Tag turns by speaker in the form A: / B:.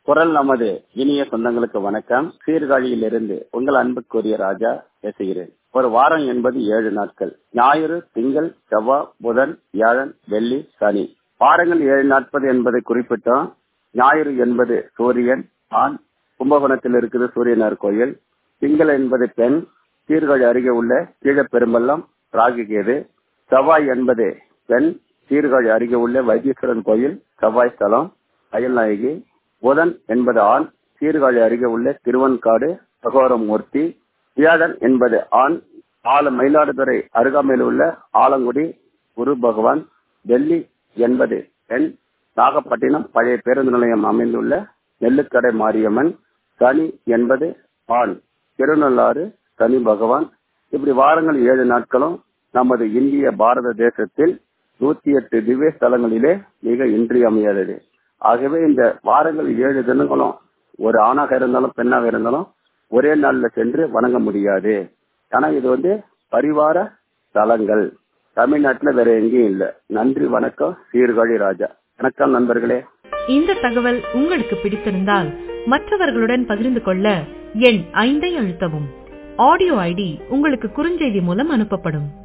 A: குரல் நமது இனிய சொந்தங்களுக்கு வணக்கம் சீர்காழியிலிருந்து உங்கள் அன்புக்குரிய ராஜா பேசுகிறேன் ஒரு வாரம் என்பது ஏழு நாட்கள் ஞாயிறு திங்கள் செவ்வாய் புதன் வியாழன் வெள்ளி சனி வாரங்கள் ஏழு நாட்கள் என்பதை குறிப்பிட்டோம் ஞாயிறு என்பது சூரியன் ஆண் கும்பகோணத்தில் இருக்குது சூரியனார் கோயில் திங்கள் என்பது பெண் சீர்காழி அருகே உள்ள கீழப்பெரும்பள்ளம் ராகிகேது செவ்வாய் என்பது பெண் சீர்காழி அருகே உள்ள வைத்தீஸ்வரன் கோயில் செவ்வாய் ஸ்தலம் அயல்நாயகி புதன் என்பது ஆண் சீர்காழி அருகே உள்ள திருவன்காடு சகோரமூர்த்தி வியாழன் என்பது ஆண் ஆல மயிலாடுதுறை அருகாமையில் உள்ள ஆலங்குடி குரு பகவான் டெல்லி என்பது பெண் நாகப்பட்டினம் பழைய பேருந்து நிலையம் அமைந்துள்ள நெல்லுக்கடை மாரியம்மன் சனி என்பது ஆண் திருநள்ளாறு சனி பகவான் இப்படி வாரங்கள் ஏழு நாட்களும் நமது இந்திய பாரத தேசத்தில் நூத்தி எட்டு திவ்ய ஸ்தலங்களிலே மிக இன்றியமையாதது ஆகவே இந்த வாரங்கள் ஏழு தினங்களும் ஒரு ஆணாக இருந்தாலும் பெண்ணாக இருந்தாலும் ஒரே நாள்ல சென்று வணங்க முடியாது ஆனா இது வந்து பரிவார தலங்கள் தமிழ்நாட்டுல வேற எங்கேயும் இல்ல நன்றி வணக்கம் சீர்காழி ராஜா வணக்கம் நண்பர்களே
B: இந்த தகவல் உங்களுக்கு பிடித்திருந்தால் மற்றவர்களுடன் பகிர்ந்து கொள்ள எண் ஐந்தை அழுத்தவும் ஆடியோ ஐடி உங்களுக்கு குறுஞ்செய்தி மூலம் அனுப்பப்படும்